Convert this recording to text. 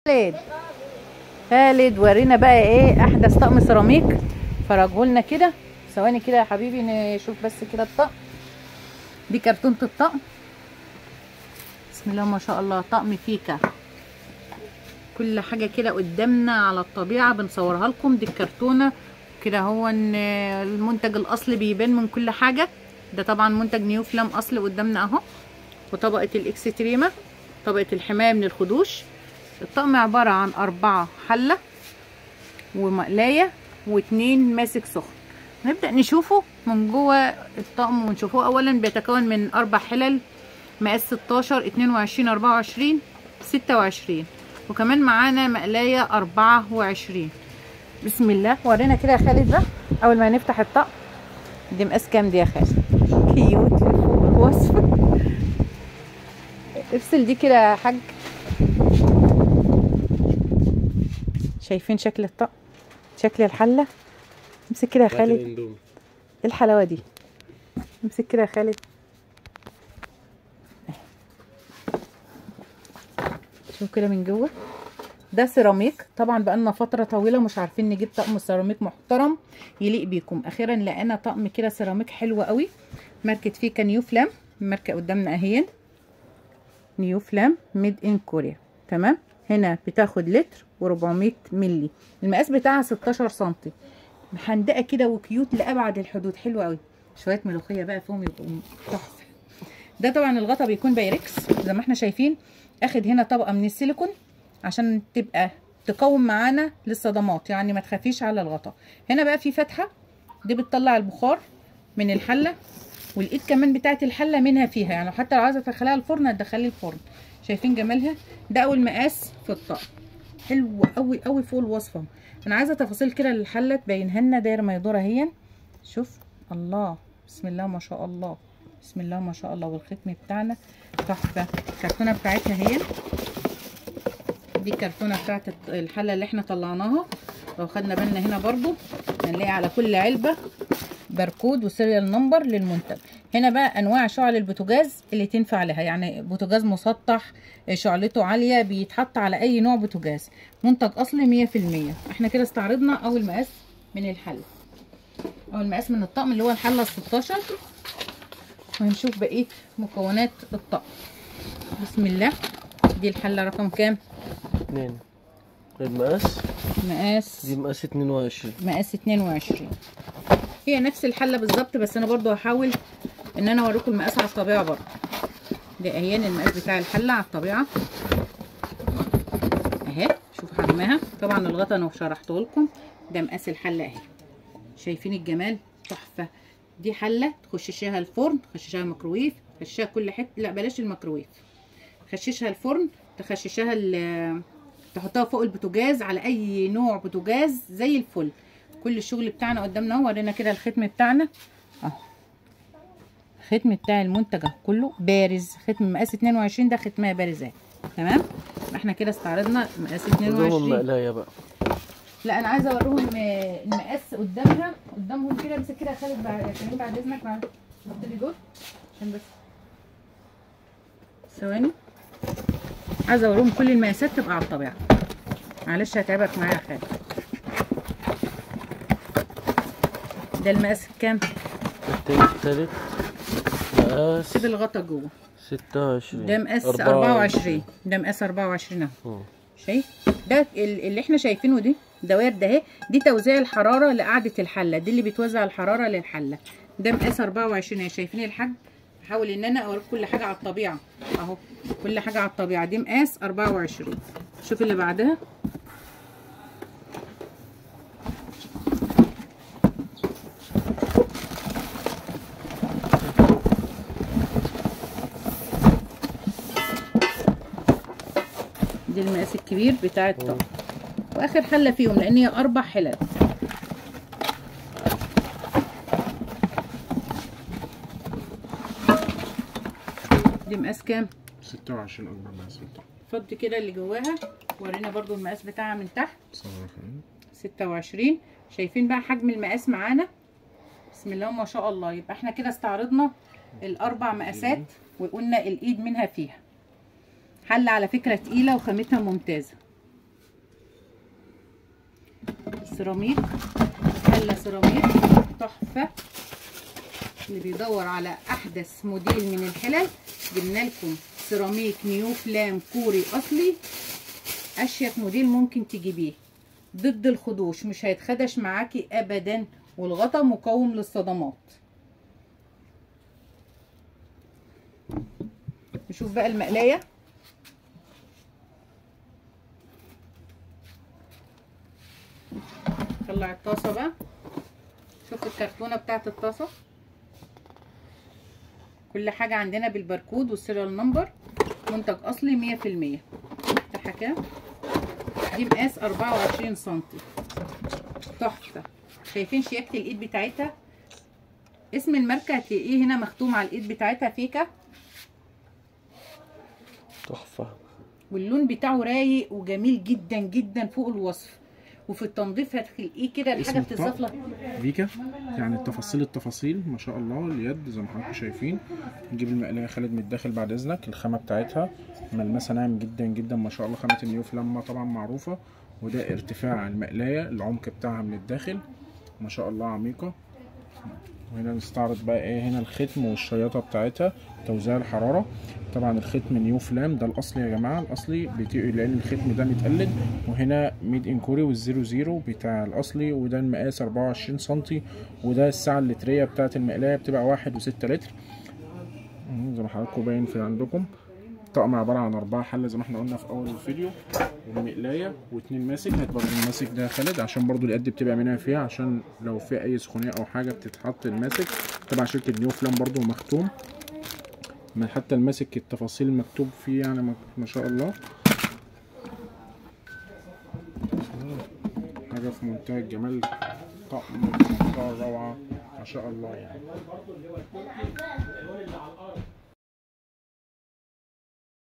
خالد خالد ورينا بقى ايه احدث طقم سيراميك فرجهولنا كده ثواني كده يا حبيبي نشوف بس كده الطقم دي كرتونة الطقم بسم الله ما شاء الله طقم فيكا كل حاجة كده قدامنا على الطبيعة بنصورها لكم دي الكرتونة كده هو ان المنتج الاصلي بيبان من كل حاجة ده طبعا منتج نيو فلام اصلي قدامنا اهو وطبقة الاكستريمة طبقة الحماية من الخدوش الطقم عبارة عن أربعة حلة ومقلاية واتنين ماسك سخن نبدأ نشوفه من جوه الطقم ونشوفه أولا بيتكون من أربع حلل مقاس 16 22 24 26 وكمان معانا مقلاية 24 بسم الله ورينا كده يا خالد بقى أول ما نفتح الطقم دي مقاس كام دي يا خالد كيوت لفوق الوصف افصل دي كده يا حاج شايفين شكل الطقم شكل الحله امسك كده يا خالد ايه الحلاوه دي امسك كده يا خالد شوف كده من جوه ده سيراميك طبعا بقالنا فتره طويله مش عارفين نجيب طقم سيراميك محترم يليق بيكم اخيرا لقينا طقم كده سيراميك حلو قوي ماركه فيكا نيو فلام الماركه قدامنا اهين نيو فلام ميد ان كوريا تمام هنا بتاخد لتر و400 ملي المقاس بتاعها 16 سنتي محندقه كده وكيوت لابعد الحدود حلوه قوي شويه ملوخيه بقى فيهم يبقوا تحفه ده طبعا الغطا بيكون بايركس زي ما احنا شايفين اخد هنا طبقه من السيليكون عشان تبقى تقاوم معانا للصدمات يعني ما تخافيش على الغطا هنا بقى في فتحه دي بتطلع البخار من الحله والايد كمان بتاعت الحله منها فيها يعني حتى لو عايزه تدخليها الفرن هتدخلي الفرن شايفين جمالها ده اول مقاس في الطقم حلو قوي قوي فوق الوصفه انا عايزه تفاصيل كده للحله تبينها لنا دايره ما يدور اهي شوف الله بسم الله ما شاء الله بسم الله ما شاء الله والختم بتاعنا تحفه الكرتونه بتاعتها هي دي الكرتونه بتاعت الحله اللي احنا طلعناها لو خدنا بالنا هنا برضو هنلاقي على كل علبه باركود وسيريال نمبر للمنتج هنا بقى انواع شعل البوتاجاز اللي تنفع لها يعني بوتاجاز مسطح شعلته عاليه بيتحط على اي نوع بوتاجاز منتج اصلي 100% احنا كده استعرضنا اول مقاس من الحله اول مقاس من الطقم اللي هو الحله ال 16 وهنشوف بقيه مكونات الطقم بسم الله دي الحله رقم كام 2 المقاس مقاس دي مقاس 22 مقاس 22 هي نفس الحله بالظبط بس انا برضو هحاول ان انا اوريكم المقاس على الطبيعه برضو ده اهيان المقاس بتاع الحله على الطبيعه اهي شوفوا حجمها طبعا الغطا انا شرحته لكم ده مقاس الحله اهي شايفين الجمال تحفه دي حله تخششها الفرن تخششها ميكروويف تخششها كل حته لا بلاش الميكروويف تخششها الفرن تخششها تحطها فوق البوتاجاز على اي نوع بوتاجاز زي الفل كل الشغل بتاعنا قدامنا اهو ورينا كده الختم بتاعنا اهو الختم بتاع المنتج كله بارز ختم مقاس 22 ده ختمها بارزات تمام احنا كده استعرضنا مقاس 22 المقلايه بقى لا انا عايزه اوريهم المقاس قدامها قدامهم كده امسك كده يا خالد بعد بعد اذنك بعد حط لي دول عشان بس ثواني عايزه اوريهم كل المقاسات تبقى على الطبيعه معلش هتعبك معايا يا خالد ده المقاس كام التالت مقاس سيب الغطا جوه 26 ده مقاس 24 ده مقاس 24 اهو شايف ده اللي احنا شايفينه دي دوائر ده اهي دي توزيع الحراره لقعده الحله دي اللي بتوزع الحراره للحله ده مقاس 24 اهي شايفين الحاج بحاول ان انا اوريك كل حاجه على الطبيعه اهو كل حاجه على الطبيعه دي مقاس 24 شوف اللي بعدها دي المقاس الكبير بتاع الطقم واخر حله فيهم لان هي اربع حلل دي مقاس كام 26 اكبر مقاس في الطقم فضي كده اللي جواها ورينا برضو المقاس بتاعها من تحت صغير خالص 26 شايفين بقى حجم المقاس معانا بسم الله ما شاء الله يبقى احنا كده استعرضنا الاربع مقاسات وقلنا الايد منها فيها حله على فكره تقيله وخامتها ممتازه سيراميك حله سيراميك تحفه اللي بيدور على احدث موديل من الحلل جبنا لكم سيراميك نيو فلام كوري اصلي اشيك موديل ممكن تجيبيه ضد الخدوش مش هيتخدش معاكي ابدا والغطا مقاوم للصدمات نشوف بقى المقلايه طلع الطاسه بقى شوف الكرتونه بتاعت الطاسه كل حاجه عندنا بالباركود والسيريال نمبر منتج اصلي مية في المية افتحها كده دي مقاس اربعة وعشرين سنتي تحفه شايفين شياكه الايد بتاعتها اسم الماركه هتلاقيه هنا مختوم على الايد بتاعتها فيكا تحفة واللون بتاعه رايق وجميل جدا جدا فوق الوصف وفي التنظيف هتلاقيه كده الحاجه اسم بتتصف لك فيكا يعني التفاصيل التفاصيل ما شاء الله اليد زي ما حضراتكم شايفين نجيب المقلايه خالد من الداخل بعد اذنك الخامه بتاعتها ملمسها ناعم جدا جدا ما شاء الله خامه النيو فلامه طبعا معروفه وده ارتفاع المقلايه العمق بتاعها من الداخل ما شاء الله عميقه وهنا نستعرض بقى ايه هنا الختم والشياطه بتاعتها توزيع الحراره طبعا الختم نيو فلام ده الاصلي يا جماعه الاصلي بيتقل لان الختم ده متقلد وهنا ميد ان كوري والزيرو زيرو بتاع الاصلي وده المقاس 24 سنتي وده الساعه اللتريه بتاعت المقلايه بتبقى واحد وستة لتر مم، زي ما حضراتكم باين في عندكم طقم عبارة عن أربعة حلة زي ما احنا قلنا في أول الفيديو ومقلاية واتنين ماسك هات برضه الماسك ده يا خالد عشان برضه القد بتبقى منها فيها عشان لو في أي سخونية أو حاجة بتتحط الماسك طبعا شركة نيو فلام برضه مختوم ما حتى الماسك التفاصيل مكتوب فيه يعني ما- ما شاء الله حاجة في منتهى الجمال طقم في منتهى الروعة ما شاء الله يعني